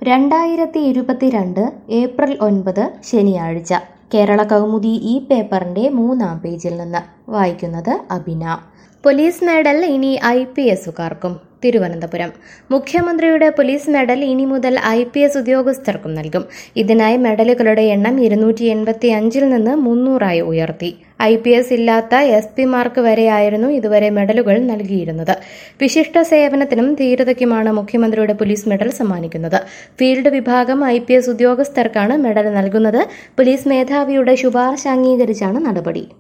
രണ്ടായിരത്തി ഇരുപത്തിരണ്ട് ഏപ്രിൽ ഒൻപത് ശനിയാഴ്ച കേരള കൗമുദി ഈ പേപ്പറിന്റെ മൂന്നാം പേജിൽ നിന്ന് വായിക്കുന്നത് അബിന പോലീസ് മെഡൽ ഇനി ഐ പി എസുകാർക്കും തിരുവനന്തപുരം മുഖ്യമന്ത്രിയുടെ പോലീസ് മെഡൽ ഇനി മുതൽ ഐ പി എസ് ഉദ്യോഗസ്ഥർക്കും നൽകും ഇതിനായി മെഡലുകളുടെ എണ്ണം ഇരുന്നൂറ്റി എൺപത്തി അഞ്ചിൽ നിന്ന് മുന്നൂറായി ഉയർത്തി ഐ പി എസ് ഇല്ലാത്ത എസ് പിമാർക്ക് വരെയായിരുന്നു ഇതുവരെ മെഡലുകൾ നൽകിയിരുന്നത് വിശിഷ്ട സേവനത്തിനും ധീരതയ്ക്കുമാണ് മുഖ്യമന്ത്രിയുടെ പോലീസ് മെഡൽ സമ്മാനിക്കുന്നത് ഫീൽഡ് വിഭാഗം ഐ പി എസ് ഉദ്യോഗസ്ഥർക്കാണ് മെഡൽ നൽകുന്നത് പോലീസ് മേധാവിയുടെ ശുപാർശ അംഗീകരിച്ചാണ് നടപടി